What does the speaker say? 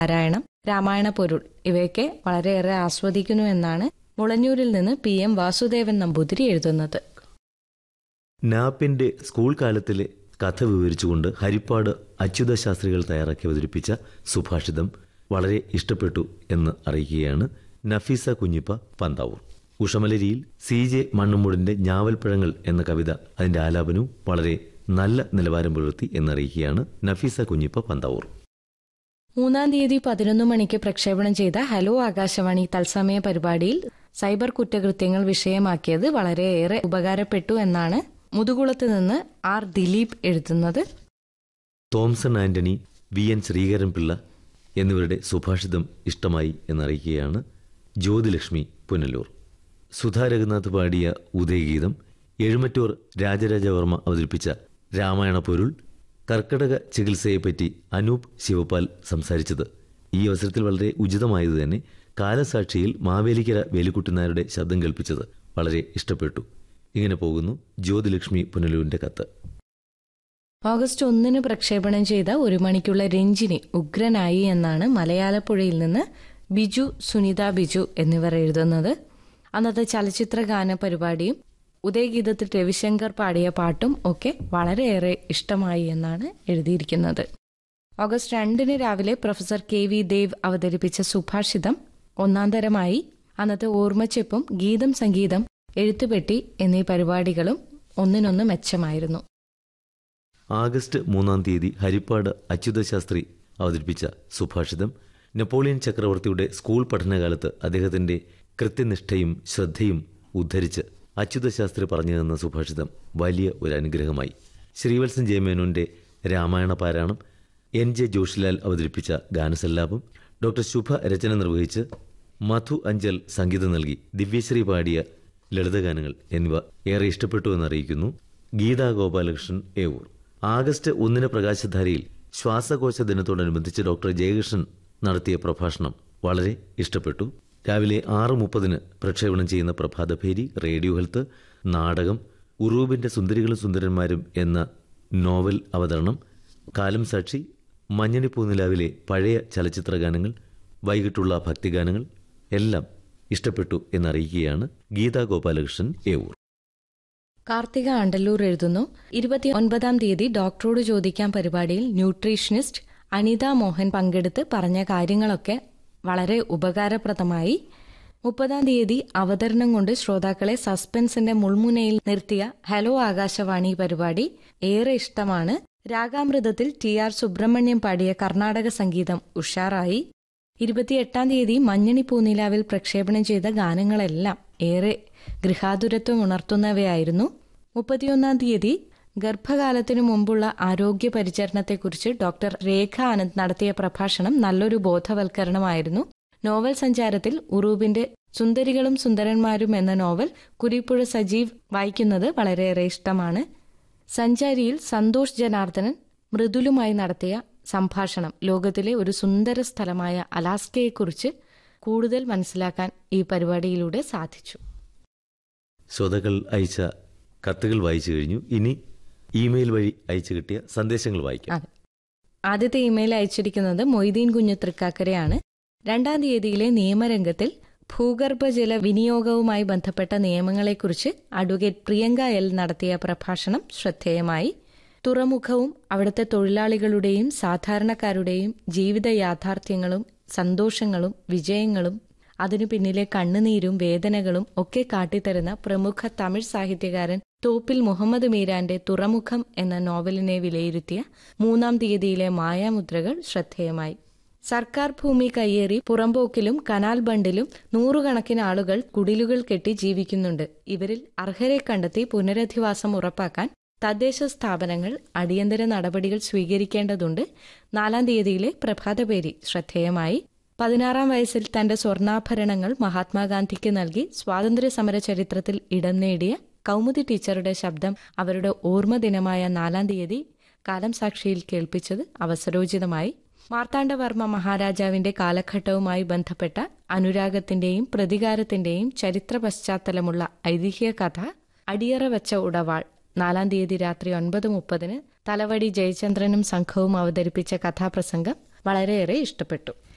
പാരായണം രാമായണ പൊരുൾ ഇവയൊക്കെ വളരെയേറെ ആസ്വദിക്കുന്നു എന്നാണ് മുളഞ്ഞൂരിൽ നിന്ന് പി എം വാസുദേവൻ നമ്പൂതിരി എഴുതുന്നത് നാപ്പിന്റെ സ്കൂൾ കാലത്തിലെ കഥ വിവരിച്ചുകൊണ്ട് ഹരിപ്പാട് അച്യുത ശാസ്ത്രികൾ തയ്യാറാക്കി അവതരിപ്പിച്ച സുഭാഷിതം വളരെ ഇഷ്ടപ്പെട്ടു എന്ന് അറിയിക്കുകയാണ് നഫീസ കുഞ്ഞിപ്പ പന്താവൂർ ഉഷമലരിയിൽ സി ജെ മണ്ണുമൂടിന്റെ ഞാവൽപ്പഴങ്ങൾ എന്ന കവിത അതിന്റെ ആലാപനവും വളരെ നല്ല നിലവാരം പുലർത്തി എന്നറിയിക്കുകയാണ് നഫീസ കുഞ്ഞിപ്പ പന്താവൂർ മൂന്നാം തീയതി പതിനൊന്ന് മണിക്ക് പ്രക്ഷേപണം ചെയ്ത ഹലോ ആകാശവാണി തത്സമയ പരിപാടിയിൽ സൈബർ കുറ്റകൃത്യങ്ങൾ വിഷയമാക്കിയത് വളരെയേറെ ഉപകാരപ്പെട്ടു എന്നാണ് മുതുകുളത്ത് നിന്ന് ആർ ദിലീപ് എഴുതുന്നത് Thomson Antony V N Sreekaran Pillai എന്നിവരുടെ സുഭാഷിതം ഇഷ്ടമായി എന്നറിയിക്കുകയാണ് ജ്യോതിലക്ഷ്മി പുനലൂർ സുധാ രഘുനാഥ് പാടിയ ഉദയഗീതം എഴുമറ്റൂർ രാജരാജവർമ്മ അവതരിപ്പിച്ച രാമായണ പൊരുൾ കർക്കടക ചികിത്സയെപ്പറ്റി അനൂപ് ശിവപാൽ സംസാരിച്ചത് ഈ അവസരത്തിൽ വളരെ ഉചിതമായത് തന്നെ കാലസാക്ഷിയിൽ മാവേലിക്കര വേലുക്കുട്ടിനാരുടെ ശബ്ദം കേൾപ്പിച്ചത് വളരെ ഇഷ്ടപ്പെട്ടു ഇങ്ങനെ പോകുന്നു ജ്യോതിലക്ഷ്മി പുനലൂരിന്റെ കത്ത് ഓഗസ്റ്റ് ഒന്നിന് പ്രക്ഷേപണം ചെയ്ത ഒരു മണിക്കുള്ള രഞ്ജിനി ഉഗ്രനായി എന്നാണ് മലയാളപ്പുഴയിൽ നിന്ന് ബിജു സുനിത ബിജു എന്നിവർ എഴുതുന്നത് അന്നത്തെ ചലച്ചിത്ര ഗാന പരിപാടിയും ഉദയഗീതത്തിൽ രവിശങ്കർ പാടിയ പാട്ടും ഒക്കെ വളരെയേറെ ഇഷ്ടമായി എന്നാണ് എഴുതിയിരിക്കുന്നത് ഓഗസ്റ്റ് രണ്ടിന് രാവിലെ പ്രൊഫസർ കെ വി ദേവ് അവതരിപ്പിച്ച സുഭാഷിതം ഒന്നാം തരമായി അന്നത്തെ ഓർമ്മച്ചെപ്പും ഗീതം സംഗീതം എഴുത്തുപെട്ടി എന്നീ പരിപാടികളും ഒന്നിനൊന്ന് മെച്ചമായിരുന്നു ആഗസ്റ്റ് മൂന്നാം തീയതി ഹരിപ്പാട് അച്യുതശാസ്ത്രി അവതരിപ്പിച്ച സുഭാഷിതം നെപ്പോളിയൻ ചക്രവർത്തിയുടെ സ്കൂൾ പഠനകാലത്ത് അദ്ദേഹത്തിന്റെ കൃത്യനിഷ്ഠയും ശ്രദ്ധയും ഉദ്ധരിച്ച് അച്യുതശാസ്ത്രി പറഞ്ഞു തന്ന സുഭാഷിതം വലിയ ഒരു അനുഗ്രഹമായി ശ്രീവത്സൻ ജയമേനോന്റെ രാമായണ പാരായണം എൻ ജെ ജോഷിലാൽ അവതരിപ്പിച്ച ഗാനസല്ലാപം ഡോക്ടർ ശുഭ രചന നിർവഹിച്ച് മധു അഞ്ചൽ സംഗീതം നൽകി ദിവ്യശ്രീ പാടിയ ലളിതഗാനങ്ങൾ എന്നിവ ഏറെ ഇഷ്ടപ്പെട്ടു എന്നറിയിക്കുന്നു ഗീതാ ഗോപാലകൃഷ്ണൻ ഏവൂർ ആഗസ്റ്റ് ഒന്നിന് പ്രകാശധാരയിൽ ശ്വാസകോശ ദിനത്തോടനുബന്ധിച്ച് ഡോക്ടർ ജയകൃഷ്ണൻ നടത്തിയ പ്രഭാഷണം വളരെ ഇഷ്ടപ്പെട്ടു രാവിലെ ആറ് മുപ്പതിന് പ്രക്ഷേപണം ചെയ്യുന്ന പ്രഭാതഭേരി റേഡിയോ ഹെൽത്ത് നാടകം ഉറൂബിന്റെ സുന്ദരികളും സുന്ദരന്മാരും എന്ന നോവൽ അവതരണം കാലം സാക്ഷി മഞ്ഞണി പൂനിലാവിലെ പഴയ ചലച്ചിത്ര ഗാനങ്ങൾ വൈകിട്ടുള്ള ഭക്തിഗാനങ്ങൾ എല്ലാം ഇഷ്ടപ്പെട്ടു എന്നറിയിക്കുകയാണ് ഗീതാ ഗോപാലകൃഷ്ണൻ ഏവൂർ കാർത്തിക അണ്ടല്ലൂർ എഴുതുന്നു ഇരുപത്തി ഒൻപതാം തീയതി ഡോക്ടറോട് ചോദിക്കാൻ പരിപാടിയിൽ ന്യൂട്രീഷനിസ്റ്റ് അനിത മോഹൻ പങ്കെടുത്ത് പറഞ്ഞ കാര്യങ്ങളൊക്കെ വളരെ ഉപകാരപ്രദമായി മുപ്പതാം തീയതി അവതരണം കൊണ്ട് ശ്രോതാക്കളെ സസ്പെൻസിന്റെ മുൾമുനയിൽ നിർത്തിയ ഹലോ ആകാശവാണി പരിപാടി ഏറെ ഇഷ്ടമാണ് രാഗാമൃതത്തിൽ ടി ആർ സുബ്രഹ്മണ്യം പാടിയ കർണാടക സംഗീതം ഉഷാറായി ഇരുപത്തിയെട്ടാം തീയതി മഞ്ഞണി പൂനിലാവിൽ പ്രക്ഷേപണം ചെയ്ത ഗാനങ്ങളെല്ലാം ഏറെ ഗൃഹാതുരത്വം ഉണർത്തുന്നവയായിരുന്നു മുപ്പത്തിയൊന്നാം തീയതി ഗർഭകാലത്തിനു മുമ്പുള്ള ആരോഗ്യ പരിചരണത്തെക്കുറിച്ച് ഡോക്ടർ രേഖ ആനന്ദ് നടത്തിയ പ്രഭാഷണം നല്ലൊരു ബോധവൽക്കരണമായിരുന്നു നോവൽ സഞ്ചാരത്തിൽ ഉറൂബിന്റെ സുന്ദരികളും സുന്ദരന്മാരും എന്ന നോവൽ കുരിപ്പുഴ സജീവ് വായിക്കുന്നത് വളരെയേറെ ഇഷ്ടമാണ് സഞ്ചാരിയിൽ സന്തോഷ് ജനാർദ്ദനൻ മൃദുലുമായി നടത്തിയ സംഭാഷണം ലോകത്തിലെ ഒരു സുന്ദര സ്ഥലമായ അലാസ്കയെക്കുറിച്ച് കൂടുതൽ മനസ്സിലാക്കാൻ ഈ പരിപാടിയിലൂടെ സാധിച്ചു ശ്രോതാക്കൾ അയച്ച കത്തുകൾ വായിച്ചു കഴിഞ്ഞു ഇനി ഇമെയിൽ വഴി അയച്ചു കിട്ടിയ സന്ദേശങ്ങൾ വായിക്കാം അതെ ആദ്യത്തെ ഇമെയിൽ അയച്ചിരിക്കുന്നത് മൊയ്തീൻ കുഞ്ഞു തൃക്കാക്കരയാണ് രണ്ടാം തീയതിയിലെ നിയമരംഗത്തിൽ ഭൂഗർഭജല വിനിയോഗവുമായി ബന്ധപ്പെട്ട നിയമങ്ങളെക്കുറിച്ച് അഡ്വക്കേറ്റ് പ്രിയങ്ക എൽ നടത്തിയ പ്രഭാഷണം ശ്രദ്ധേയമായി തുറമുഖവും അവിടുത്തെ തൊഴിലാളികളുടെയും സാധാരണക്കാരുടെയും ജീവിത യാഥാർത്ഥ്യങ്ങളും സന്തോഷങ്ങളും വിജയങ്ങളും അതിനു പിന്നിലെ കണ്ണുനീരും വേദനകളും ഒക്കെ കാട്ടിത്തരുന്ന പ്രമുഖ തമിഴ് സാഹിത്യകാരൻ തോപ്പിൽ മുഹമ്മദ് മീരാന്റെ തുറമുഖം എന്ന നോവലിനെ വിലയിരുത്തിയ മൂന്നാം തീയതിയിലെ മായാമുദ്രകൾ ശ്രദ്ധേയമായി സർക്കാർ ഭൂമി കയ്യേറി പുറമ്പോക്കിലും കനാൽ ബണ്ടിലും നൂറുകണക്കിന് ആളുകൾ കുടിലുകൾ കെട്ടി ജീവിക്കുന്നുണ്ട് ഇവരിൽ അർഹരെ കണ്ടെത്തി പുനരധിവാസം ഉറപ്പാക്കാൻ തദ്ദേശ സ്ഥാപനങ്ങൾ അടിയന്തര നടപടികൾ സ്വീകരിക്കേണ്ടതുണ്ട് നാലാം തീയതിയിലെ പ്രഭാതപേരി ശ്രദ്ധേയമായി പതിനാറാം വയസ്സിൽ തന്റെ സ്വർണ്ണാഭരണങ്ങൾ മഹാത്മാഗാന്ധിക്ക് നൽകി സ്വാതന്ത്ര്യ സമര ചരിത്രത്തിൽ ഇടം നേടിയ കൗമുദി ടീച്ചറുടെ ശബ്ദം അവരുടെ ഓർമ്മ ദിനമായ നാലാം തീയതി കാലം സാക്ഷിയിൽ കേൾപ്പിച്ചത് അവസരോചിതമായി മാർത്താണ്ഡവർമ്മ മഹാരാജാവിന്റെ കാലഘട്ടവുമായി ബന്ധപ്പെട്ട അനുരാഗത്തിന്റെയും പ്രതികാരത്തിന്റെയും ചരിത്ര പശ്ചാത്തലമുള്ള ഐതിഹ്യ കഥ അടിയറ വെച്ച ഉടവാൾ നാലാം തീയതി രാത്രി ഒൻപത് മുപ്പതിന് തലവടി ജയചന്ദ്രനും സംഘവും അവതരിപ്പിച്ച കഥാപ്രസംഗം വളരെയേറെ ഇഷ്ടപ്പെട്ടു